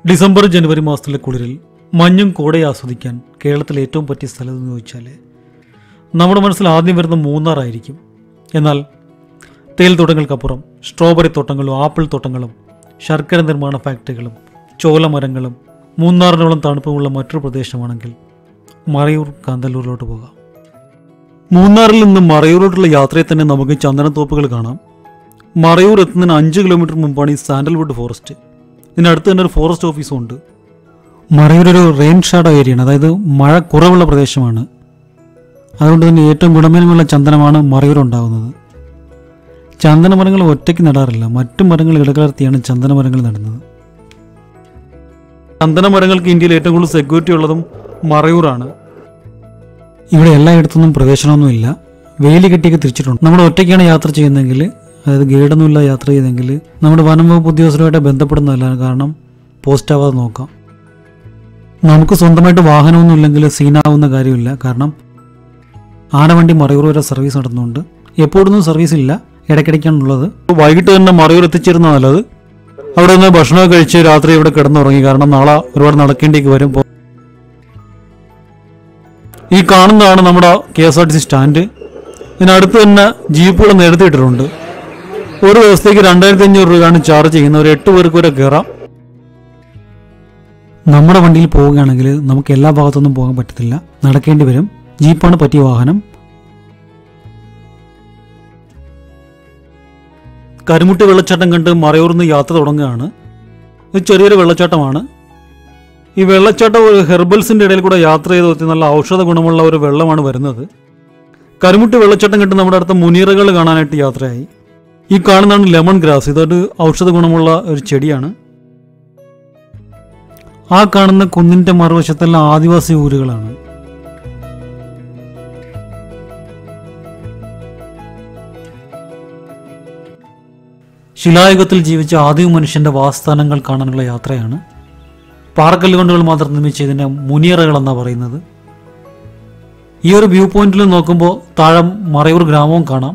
December ജനുവരി മാസത്തിലെ കുളിരിൽ മഞ്ഞും കോടയെ ആസ്വദിക്കാൻ കേരളത്തിൽ ഏറ്റവും പറ്റിയ സ്ഥലം എന്ന് ചോദിച്ചാൽ നമ്മുടെ മനസ്സിൽ ആദ്യം വരുന്ന മൂന്നാറായിരിക്കും എന്നാൽ തേൽ തോട്ടങ്ങൾക്കപ്പുറം സ്ട്രോബെറി തോട്ടങ്ങളും ആപ്പിൾ തോട്ടങ്ങളും ശർക്കര നിർമ്മാണ ഫാക്ടറികളും ചോലമരങ്ങളും മൂന്നാറിനോളം തണുപ്പുമുള്ള മറ്റൊരു പ്രദേശമാണെങ്കിൽ മറയൂർ കാന്തല്ലൂരിലോട്ട് പോകാം മൂന്നാറിൽ നിന്ന് മറയൂരിലോട്ടുള്ള യാത്രയിൽ തന്നെ നമുക്ക് ചന്ദനത്തോപ്പുകൾ കാണാം മറയൂർ എത്തുന്നതിന് അഞ്ച് കിലോമീറ്റർ മുമ്പാണ് ഈ സാൻഡൽവുഡ് ഫോറസ്റ്റ് ഇതിനടുത്ത് തന്നെ ഒരു ഫോറസ്റ്റ് ഓഫീസും ഉണ്ട് മറയൂർ ഒരു റെയിൻ ഷാഡോ ഏരിയയാണ് അതായത് മഴ കുറവുള്ള പ്രദേശമാണ് അതുകൊണ്ട് തന്നെ ഏറ്റവും ഗുണമേന്മയുള്ള ചന്ദനമാണ് മറയൂർ ഉണ്ടാകുന്നത് ചന്ദന മരങ്ങൾ ഒറ്റയ്ക്ക് നടാറില്ല മറ്റു മരങ്ങൾ ഇടകലർത്തിയാണ് ചന്ദന മരങ്ങൾ നടുന്നത് ചന്ദന മരങ്ങൾക്ക് ഇന്ത്യയിൽ ഏറ്റവും കൂടുതൽ സെക്യൂരിറ്റി ഉള്ളതും മറയൂറാണ് ഇവിടെ എല്ലായിടത്തൊന്നും പ്രവേശനമൊന്നുമില്ല വേലി കെട്ടിയൊക്കെ തിരിച്ചിട്ടുണ്ട് നമ്മൾ ഒറ്റയ്ക്കാണ് യാത്ര ചെയ്യുന്നതെങ്കിൽ അതായത് ഗൈഡൊന്നുമില്ല യാത്ര ചെയ്തെങ്കിൽ നമ്മുടെ വനം വകുപ്പ് ഉദ്യോഗസ്ഥരുമായിട്ട് ബന്ധപ്പെടുന്നതല്ല കാരണം പോസ്റ്റ് ആവാതെ നോക്കാം നമുക്ക് സ്വന്തമായിട്ട് വാഹനമൊന്നും ഇല്ലെങ്കിൽ സീനാവുന്ന കാര്യമില്ല കാരണം ആനവണ്ടി മറയൂർ വരെ സർവീസ് നടത്തുന്നുണ്ട് എപ്പോഴൊന്നും സർവീസ് ഇല്ല ഇടയ്ക്കിടയ്ക്കാണുള്ളത് വൈകിട്ട് തന്നെ മറയൂർ എത്തിച്ചേരുന്ന നല്ലത് അവിടെ നിന്ന് ഭക്ഷണമൊക്കെ കഴിച്ച് രാത്രി ഇവിടെ കിടന്നുറങ്ങി കാരണം നാളെ ഒരുപാട് നടക്കേണ്ടിയൊക്കെ വരും ഈ കാണുന്നതാണ് നമ്മുടെ K S R T C stand ഇതിനടുത്ത് തന്നെ ജീപ്പുകൾ നിരത്തിയിട്ടിട്ടുണ്ട് ഒരു ദിവസത്തേക്ക് രണ്ടായിരത്തി അഞ്ഞൂറ് രൂപയാണ് ചാർജ് ചെയ്യുന്നത് ഒരു എട്ട് പേർക്ക് വരെ കയറാം നമ്മുടെ വണ്ടിയിൽ പോവുകയാണെങ്കിൽ നമുക്ക് എല്ലാ ഭാഗത്തൊന്നും പോകാൻ പറ്റത്തില്ല നടക്കേണ്ടി വരും ജീപ്പാണ് പറ്റിയ വാഹനം കരുമുട്ടി വെള്ളച്ചാട്ടം കണ്ട് മറയൂർന്ന് യാത്ര തുടങ്ങുകയാണ് ഇത് ചെറിയൊരു വെള്ളച്ചാട്ടമാണ് ഈ വെള്ളച്ചാട്ടം ഒരു ഹെർബൽസിന്റെ ഇടയിൽ കൂടെ യാത്ര ചെയ്ത് എത്തി നല്ല ഔഷധ ഗുണമുള്ള ഒരു വെള്ളമാണ് വരുന്നത് കരുമുട്ടി വെള്ളച്ചാട്ടം കണ്ട് നമ്മുടെ അടുത്ത മുനീറകൾ കാണാനായിട്ട് യാത്രയായി ഈ കാണുന്നതാണ് ലെമൺ ഗ്രാസ് ഇതൊരു ഔഷധ ഗുണമുള്ള ഒരു ചെടിയാണ് ആ കാണുന്ന കുന്നിന്റെ മറുവശത്തെല്ലാം ആദിവാസി ഊരുകളാണ് ശിലായുഗത്തിൽ ജീവിച്ച ആദിമ മനുഷ്യന്റെ വാസസ്ഥാനങ്ങൾ കാണാനുള്ള യാത്രയാണ് പാറക്കല്ലുകൊണ്ടുകൾ മാത്രം നിർമ്മിച്ച ഇതിനെ മുനിയറകൾ എന്നാണ് പറയുന്നത് ഈ ഒരു വ്യൂ പോയിന്റിൽ നോക്കുമ്പോൾ താഴെ മറയൂർ ഗ്രാമവും കാണാം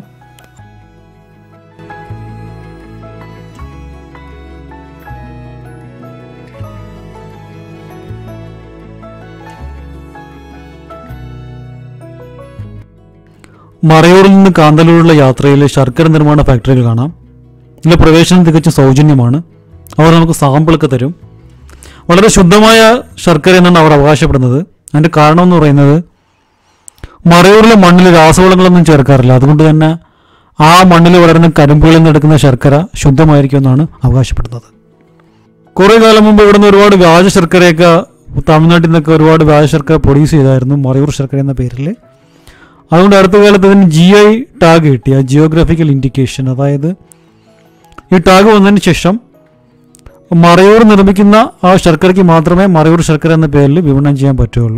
മറയൂരിൽ നിന്ന് കാന്തല്ലൂരിലുള്ള യാത്രയിൽ ശർക്കര നിർമ്മാണ ഫാക്ടറികൾ കാണാം ഇതിലെ പ്രവേശനം തികച്ചും സൗജന്യമാണ് അവർ നമുക്ക് സാമ്പിളൊക്കെ തരും വളരെ ശുദ്ധമായ ശർക്കര എന്നാണ് അവർ അവകാശപ്പെടുന്നത് അതിൻ്റെ കാരണം എന്ന് പറയുന്നത് മറയൂരിലെ മണ്ണിൽ രാസവളങ്ങളൊന്നും ചേർക്കാറില്ല അതുകൊണ്ട് തന്നെ ആ മണ്ണിൽ വളരുന്ന കരിമ്പുകളിൽ നിന്ന് എടുക്കുന്ന ശർക്കര ശുദ്ധമായിരിക്കുമെന്നാണ് അവകാശപ്പെടുന്നത് കുറേ കാലം മുമ്പ് ഇവിടുന്ന് ഒരുപാട് വ്യാജ ശർക്കരയൊക്കെ തമിഴ്നാട്ടിൽ നിന്നൊക്കെ ഒരുപാട് വ്യാജ ശർക്കര പ്രൊഡ്യൂസ് ചെയ്തായിരുന്നു മറയൂർ ശർക്കര എന്ന പേരിൽ അതുകൊണ്ട് അടുത്ത കാലത്ത് ഇതിന് ജി ഐ ടാഗ് കിട്ടി ആ ജിയോഗ്രാഫിക്കൽ ഇൻഡിക്കേഷൻ അതായത് ഈ ടാഗ് വന്നതിന് ശേഷം മറയൂർ നിർമ്മിക്കുന്ന ആ ശർക്കരയ്ക്ക് മാത്രമേ മറയൂർ ശർക്കര എന്ന പേരിൽ വിപണനം ചെയ്യാൻ പറ്റുള്ളൂ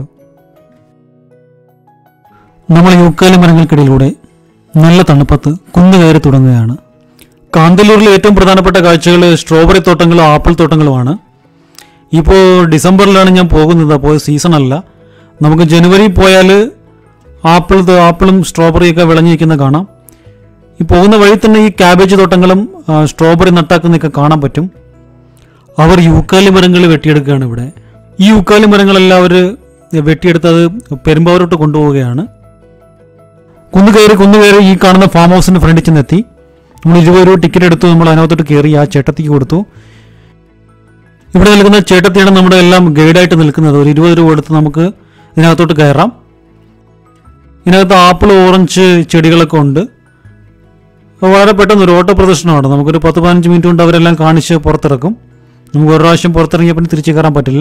നമ്മൾ യൂക്കാലി മരങ്ങൾക്കിടയിലൂടെ നല്ല തണുപ്പത്ത് കുന്നു കയറി തുടങ്ങുകയാണ് കാന്തല്ലൂരിലെ ഏറ്റവും പ്രധാനപ്പെട്ട കാഴ്ചകൾ സ്ട്രോബെറി തോട്ടങ്ങളും ആപ്പിൾ തോട്ടങ്ങളുമാണ് ഇപ്പോൾ ഡിസംബറിലാണ് ഞാൻ പോകുന്നത് അപ്പോൾ സീസൺ അല്ല നമുക്ക് ജനുവരി പോയാൽ ആപ്പിൾ തോ- ആപ്പിളും സ്ട്രോബെറിയൊക്കെ വിളഞ്ഞിരിക്കുന്ന കാണാം ഈ പോകുന്ന വഴി തന്നെ ഈ ക്യാബേജ് തോട്ടങ്ങളും ആ, സ്ട്രോബെറി നട്ടാക്കുന്നതൊക്കെ കാണാൻ പറ്റും അവർ യൂക്കാലി മരങ്ങൾ വെട്ടിയെടുക്കുകയാണ് ഇവിടെ ഈ യൂക്കാലി മരങ്ങളെല്ലാം അവർ വെട്ടിയെടുത്തത് പെരുമ്പാവൂരോട്ട് കൊണ്ടുപോവുകയാണ് കുന്നു കയറി കുന്നു കയറി ഈ കാണുന്ന ഫാം ഹൗസിന്റെ ഫ്രണ്ടിൽ ചെന്നെത്തി നമ്മൾ ഇരുപത് രൂപ ടിക്കറ്റ് എടുത്തു നമ്മൾ അതിനകത്തോട്ട് കയറി ആ ചേട്ടത്തിക്ക് കൊടുത്തു ഇവിടെ നിൽക്കുന്ന ചേട്ടത്തിയാണ് നമ്മുടെ എല്ലാം ഗൈഡായിട്ട് നിൽക്കുന്നത് ഒരു ഇരുപത് രൂപ കൊടുത്ത് നമുക്ക് ഇതിനകത്തോട്ട് കയറാം ഇതിനകത്ത് ആപ്പിൾ ഓറഞ്ച് ചെടികളൊക്കെ ഉണ്ട് അപ്പോൾ വളരെ പെട്ടെന്ന് ഒരു ഓട്ടോ പ്രദർശനമാണ് നമുക്കൊരു പത്ത് പതിനഞ്ച് മിനിറ്റ് കൊണ്ട് അവരെല്ലാം കാണിച്ച് പുറത്തിറക്കും നമുക്ക് ഒരു പ്രാവശ്യം പുറത്തിറങ്ങിയ പിന്നെ തിരിച്ചു കയറാൻ പറ്റില്ല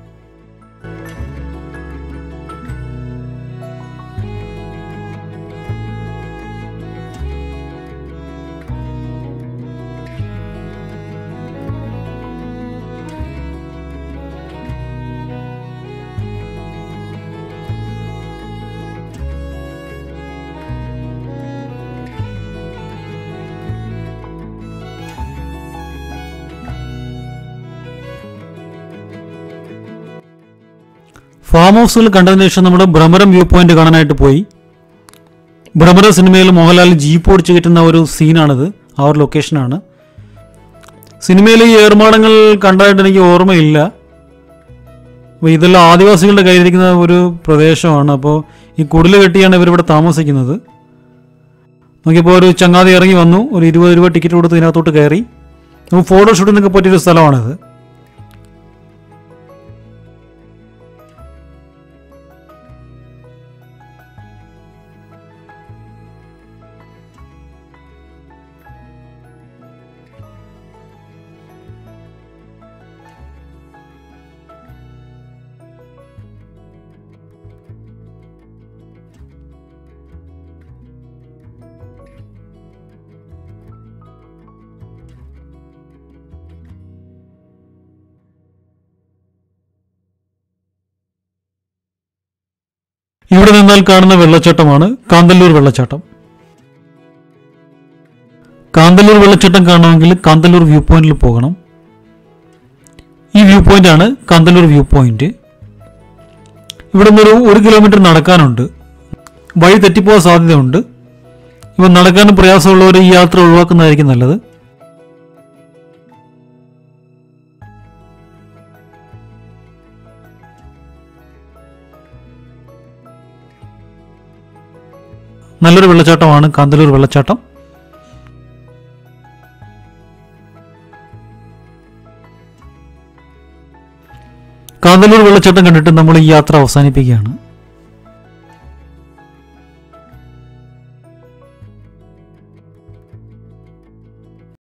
ഫാം ഹൗസിൽ കണ്ടതിന് ശേഷം നമ്മൾ ഭ്രമരം വ്യൂ പോയിന്റ് കാണാനായിട്ട് പോയി ഭ്രമരം സിനിമയിൽ മോഹൻലാൽ ജീപ്പ് ഓടിച്ച് കയറ്റുന്ന ഒരു സീനാണിത് ആ ഒരു ലൊക്കേഷനാണ് സിനിമയിൽ ഈ ഏർമാടങ്ങൾ കണ്ടതായിട്ട് എനിക്ക് ഓർമ്മയില്ല അപ്പോൾ ഇതെല്ലാം ആദിവാസികളുടെ കയ്യിലിരിക്കുന്ന ഒരു പ്രദേശമാണ് അപ്പോൾ ഈ കുടിൽ കെട്ടിയാണ് ഇവരിവിടെ താമസിക്കുന്നത് നോക്കിയപ്പോൾ ഒരു ചങ്ങാതി ഇറങ്ങി വന്നു ഒരു ഇരുപത് രൂപ ടിക്കറ്റ് കൊടുത്ത് ഇതിനകത്തോട്ട് കയറി നമുക്ക് ഫോട്ടോ ഷൂട്ടിനൊക്കെ പറ്റിയൊരു സ്ഥലമാണിത് ഇവിടെ നിന്നാൽ കാണുന്ന വെള്ളച്ചാട്ടമാണ് കാന്തല്ലൂർ വെള്ളച്ചാട്ടം കാന്തല്ലൂർ വെള്ളച്ചാട്ടം കാണണമെങ്കിൽ കാന്തല്ലൂർ വ്യൂ പോയിന്റിൽ പോകണം ഈ വ്യൂ പോയിന്റ് ആണ് കാന്തല്ലൂർ വ്യൂ പോയിന്റ് ഇവിടെ നിന്നൊരു ഒരു കിലോമീറ്റർ നടക്കാനുണ്ട് വഴി തെറ്റിപ്പോകാൻ സാധ്യതയുണ്ട് ഇപ്പം നടക്കാനും പ്രയാസമുള്ളവർ ഈ യാത്ര ഒഴിവാക്കുന്നതായിരിക്കും നല്ലത് നല്ലൊരു വെള്ളച്ചാട്ടമാണ് കാന്തല്ലൂർ വെള്ളച്ചാട്ടം കാന്തല്ലൂർ വെള്ളച്ചാട്ടം കണ്ടിട്ട് നമ്മൾ ഈ യാത്ര അവസാനിപ്പിക്കുകയാണ്